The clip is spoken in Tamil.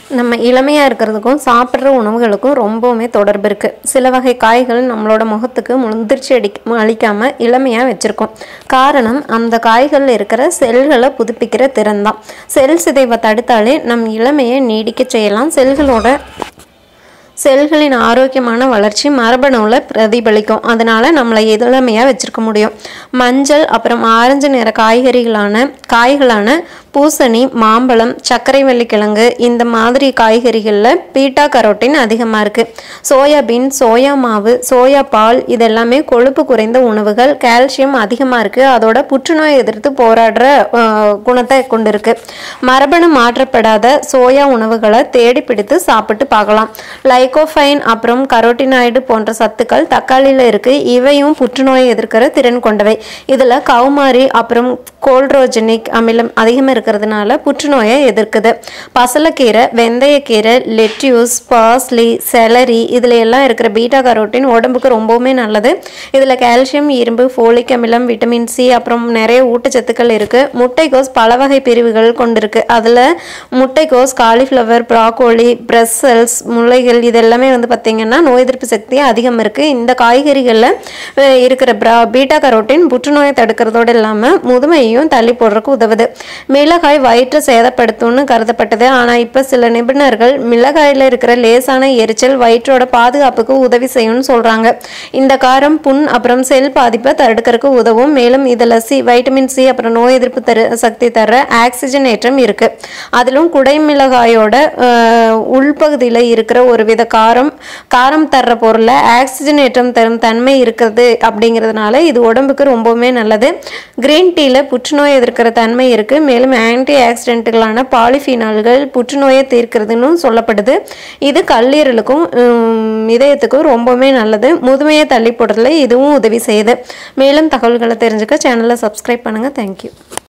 நம்ம இளமையாக இருக்கிறதுக்கும் சாப்பிட்ற உணவுகளுக்கும் ரொம்பவுமே தொடர்பு இருக்குது சில வகை காய்கள் நம்மளோட முகத்துக்கு முதிர்ச்சி அடி அளிக்காமல் இளமையாக வச்சுருக்கோம் காரணம் அந்த காய்களில் இருக்கிற செல்களை புதுப்பிக்கிற திறன் தான் செல் சிதைவை தடுத்தாலே நம் இளமையை நீடிக்க செய்யலாம் செல்களோட செல்களின் ஆரோக்கியமான வளர்ச்சி மரபணுவில் பிரதிபலிக்கும் அதனால நம்மளை இளமையாக வச்சிருக்க முடியும் மஞ்சள் அப்புறம் ஆரஞ்சு நிற காய்கறிகளான காய்களான பூசணி மாம்பழம் சர்க்கரை வெள்ளிக்கிழங்கு இந்த மாதிரி காய்கறிகளில் பீட்டா கரோட்டின் அதிகமாக இருக்குது சோயாபீன் சோயா மாவு சோயா பால் இதெல்லாமே கொழுப்பு குறைந்த உணவுகள் கால்சியம் அதிகமாக இருக்குது அதோட புற்றுநோய் எதிர்த்து போராடுற அஹ், குணத்தை கொண்டிருக்கு மரபணு மாற்றப்படாத சோயா உணவுகளை தேடி பிடித்து சாப்பிட்டு பார்க்கலாம் லைகோஃபைன் அப்புறம் கரோட்டினாய்டு போன்ற சத்துக்கள் தக்காளியில் இருக்கு இவையும் புற்றுநோயை எதிர்க்கிற திறன் கொண்டவை இதில் கவுமாரி அப்புறம் கோல்ட்ரோஜெனிக் அமிலம் அதிகமாக இருக்கிறதுனால புற்றுநோயை எதிர்க்குது பசலைக்கீரை வெந்தயக்கீரை லெட்யூஸ் பார்ஸ்லி செலரி இதில் எல்லாம் இருக்கிற பீட்டா கரோட்டின் உடம்புக்கு ரொம்பவுமே நல்லது இதில் கால்சியம் இரும்பு ஃபோலிக் அமிலம் விட்டமின் சி அப்புறம் நிறைய ஊட்டச்சத்துக்கள் இருக்குது முட்டைக்கோஸ் பல வகை பிரிவுகள் கொண்டிருக்கு அதில் முட்டைக்கோஸ் காலிஃப்ளவர் ப்ராக்கோலி பிரசல்ஸ் முல்லைகள் இதெல்லாமே வந்து பார்த்திங்கன்னா நோய் எதிர்ப்பு சக்தி அதிகம் இருக்குது இந்த காய்கறிகளில் அஹ், இருக்கிற பிரா பீட்டா கரோட்டின் புற்றுநோயை தடுக்கிறதோடு இல்லாமல் முதுமையையும் தள்ளி போடுறதுக்கு உதவுது மிளகாய் வயிற்றை சேதப்படுத்தும்னு கருதப்பட்டது ஆனால் இப்போ சில நிபுணர்கள் மிளகாயில் இருக்கிற லேசான எரிச்சல் வயிற்றோட பாதுகாப்புக்கு உதவி செய்யும்னு சொல்கிறாங்க இந்த காரம் புண் அப்புறம் செல் பாதிப்பை தடுக்கிறதுக்கு உதவும் மேலும் இதில் சி வைட்டமின் சி அப்புறம் நோய் எதிர்ப்பு தரு சக்தி தர ஆக்சிஜன் ஏற்றம் இருக்குது அதிலும் குடைமிளகாயோட அஹ், உள்பகுதியில் இருக்கிற ஒரு வித காரம் காரம் தர்ற பொருளில் ஆக்சிஜன் ஏற்றம் தரும் தன்மை இருக்கிறது அப்படிங்கிறதுனால இது உடம்புக்கு ரொம்பவுமே நல்லது கிரீன் டீயில் புற்றுநோய் எதிர்க்கிற தன்மை இருக்குது மேலும் ஆன்டி ஆக்சிடென்ட்டுகளான பாலிஃபினால்கள் புற்றுநோயை தீர்க்கிறதுன்னு சொல்லப்படுது இது கல்லீரலுக்கும் உம், இதயத்துக்கும் ரொம்பவுமே நல்லது முதுமையை தள்ளி போடுறதுல இதுவும் உதவி செய்யுது மேலும் தகவல்களை தெரிஞ்சுக்க சேனலை சப்ஸ்கிரைப் பண்ணுங்கள் தேங்க்யூ